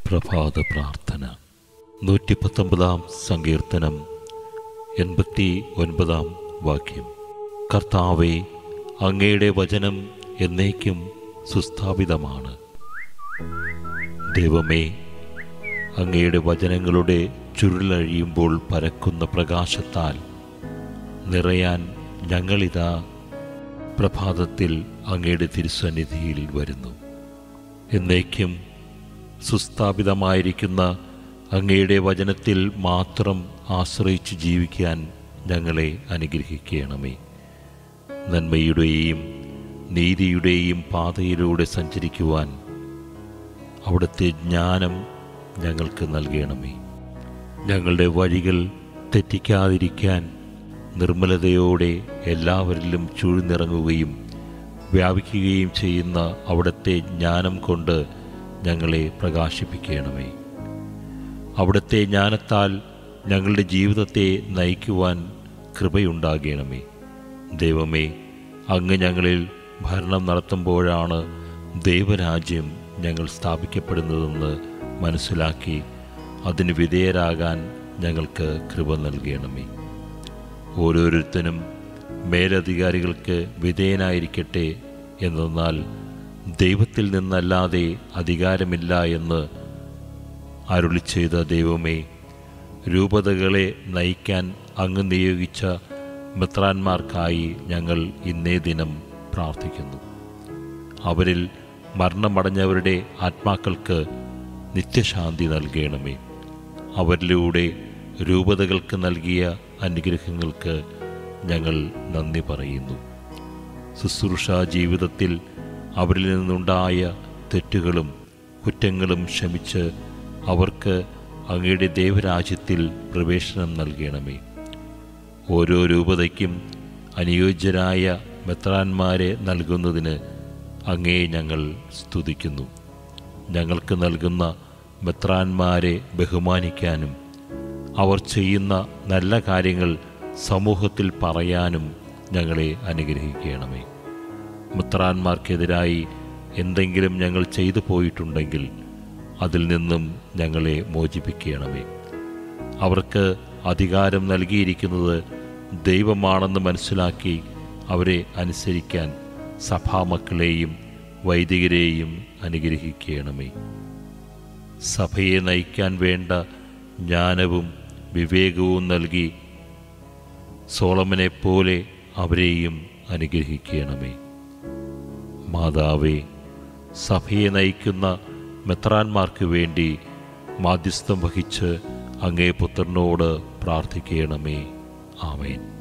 പ്രഭാത പ്രാർത്ഥന നൂറ്റി പത്തൊമ്പതാം സങ്കീർത്തനം എൺപത്തി ഒൻപതാം വാക്യം കർത്താവെ അങ്ങയുടെ വചനം എന്നേക്കും സുസ്ഥാപിതമാണ് ദൈവമേ അങ്ങയുടെ വചനങ്ങളുടെ ചുരുളഴിയുമ്പോൾ പരക്കുന്ന പ്രകാശത്താൽ നിറയാൻ ഞങ്ങളിതാ പ്രഭാതത്തിൽ അങ്ങയുടെ തിരുസന്നിധിയിൽ വരുന്നു എന്നേക്കും സുസ്ഥാപിതമായിരിക്കുന്ന അങ്ങയുടെ വചനത്തിൽ മാത്രം ആശ്രയിച്ച് ജീവിക്കാൻ ഞങ്ങളെ അനുഗ്രഹിക്കണമേ നന്മയുടെയും നീതിയുടെയും പാതയിലൂടെ സഞ്ചരിക്കുവാൻ അവിടുത്തെ ജ്ഞാനം ഞങ്ങൾക്ക് നൽകണമേ ഞങ്ങളുടെ വഴികൾ തെറ്റിക്കാതിരിക്കാൻ നിർമ്മലതയോടെ എല്ലാവരിലും ചുഴിനിറങ്ങുകയും വ്യാപിക്കുകയും ചെയ്യുന്ന അവിടുത്തെ ജ്ഞാനം കൊണ്ട് ഞങ്ങളെ പ്രകാശിപ്പിക്കണമേ അവിടുത്തെ ജ്ഞാനത്താൽ ഞങ്ങളുടെ ജീവിതത്തെ നയിക്കുവാൻ കൃപയുണ്ടാകണമേ ദൈവമേ അങ്ങ് ഞങ്ങളിൽ ഭരണം നടത്തുമ്പോഴാണ് ദൈവരാജ്യം ഞങ്ങൾ സ്ഥാപിക്കപ്പെടുന്നതെന്ന് മനസ്സിലാക്കി അതിന് വിധേയരാകാൻ ഞങ്ങൾക്ക് കൃപ നൽകണമേ ഓരോരുത്തരും മേലധികാരികൾക്ക് വിധേയനായിരിക്കട്ടെ എന്നാൽ ദൈവത്തിൽ നിന്നല്ലാതെ അധികാരമില്ല എന്ന് അരുളി ചെയ്ത ദൈവമേ രൂപതകളെ നയിക്കാൻ അങ്ങ് നിയോഗിച്ച മിത്രാന്മാർക്കായി ഞങ്ങൾ ഇന്നേ ദിനം പ്രാർത്ഥിക്കുന്നു അവരിൽ മരണമടഞ്ഞവരുടെ ആത്മാക്കൾക്ക് നിത്യശാന്തി നൽകണമേ അവരിലൂടെ രൂപതകൾക്ക് നൽകിയ അനുഗ്രഹങ്ങൾക്ക് ഞങ്ങൾ നന്ദി പറയുന്നു ശുശ്രൂഷ ജീവിതത്തിൽ അവരിൽ നിന്നുണ്ടായ തെറ്റുകളും കുറ്റങ്ങളും ക്ഷമിച്ച് അവർക്ക് അങ്ങയുടെ ദൈവരാജ്യത്തിൽ പ്രവേശനം നൽകണമേ ഓരോ രൂപതയ്ക്കും അനുയോജ്യരായ മെത്രാന്മാരെ നൽകുന്നതിന് അങ്ങേ ഞങ്ങൾ സ്തുതിക്കുന്നു ഞങ്ങൾക്ക് നൽകുന്ന മെത്രാന്മാരെ ബഹുമാനിക്കാനും അവർ ചെയ്യുന്ന നല്ല കാര്യങ്ങൾ സമൂഹത്തിൽ പറയാനും ഞങ്ങളെ അനുഗ്രഹിക്കണമേ മിത്രാന്മാർക്കെതിരായി എന്തെങ്കിലും ഞങ്ങൾ ചെയ്തു പോയിട്ടുണ്ടെങ്കിൽ അതിൽ നിന്നും ഞങ്ങളെ മോചിപ്പിക്കണമേ അവർക്ക് അധികാരം നൽകിയിരിക്കുന്നത് ദൈവമാണെന്ന് മനസ്സിലാക്കി അവരെ അനുസരിക്കാൻ സഭാമക്കളെയും വൈദികരെയും അനുഗ്രഹിക്കണമേ സഭയെ നയിക്കാൻ വേണ്ട ജ്ഞാനവും വിവേകവും നൽകി സോളമനെ പോലെ അവരെയും അനുഗ്രഹിക്കണമേ മാതാവേ സഭയെ നയിക്കുന്ന മെത്രാന്മാർക്ക് വേണ്ടി മാധ്യസ്ഥം വഹിച്ച് അങ്ങേ പുത്രനോട് പ്രാർത്ഥിക്കണമേ ആമേൻ